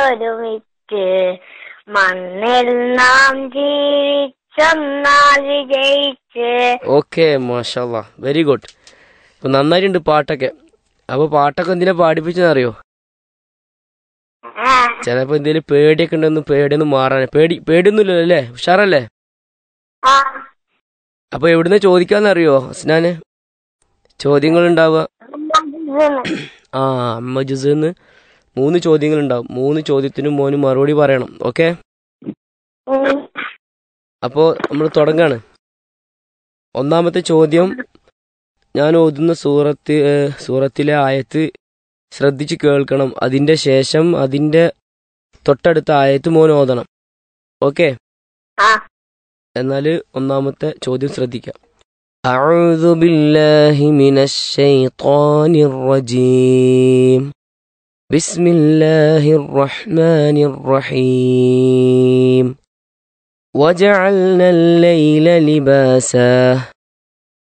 ഒരുമിച്ച് മണ്ണിൽ നാം ജീവിച്ചൊന്നാൽ വിജയിച്ച് ഓക്കെ മാഷാല്ല വെരി ഗുഡ് അപ്പൊ നന്നായിട്ടുണ്ട് പാട്ടൊക്കെ അപ്പൊ പാട്ടൊക്കെ എന്തിനാ പാടിപ്പിച്ചെന്നറിയോ ആ, ചിലപ്പോ എന്തെങ്കിലും പേടിയൊക്കെ ഉണ്ടെന്ന് പേടിയൊന്നും മാറാൻ പേടി പേടിയൊന്നുമില്ലല്ലോ അല്ലേ ഉഷാറല്ലേ ആ, അപ്പൊ എവിടുന്ന് ചോദിക്കാന്നറിയോ ഹസ്നാന് ചോദ്യങ്ങൾ ഉണ്ടാവുക ഇതെന്ന്. ആ അമ്മ ജുസന്ന് മൂന്ന് ചോദ്യങ്ങൾ ഉണ്ടാവും മൂന്ന് ചോദ്യത്തിനും മോന് മറുപടി പറയണം ഓക്കെ ഉം. അപ്പോൾ നമ്മൾ തുടങ്ങാണ് ഒന്നാമത്തെ ചോദ്യം ഞാൻ ഓതുന്ന സൂറത്ത് ഏഹ്, സൂറത്തിലെ ആയത്ത് ശ്രദ്ധിച്ച് കേൾക്കണം അതിന്റെ ശേഷം അതിന്റെ തൊട്ടടുത്ത ആയത്ത് മോൻ ഓതണം ഓക്കെ ആ എന്നാൽ ഒന്നാമത്തെ ചോദ്യം ശ്രദ്ധിക്കാം أعوذ بالله من الشيطان الرجيم بسم الله الرحمن الرحيم وجعلنا الليل لباسا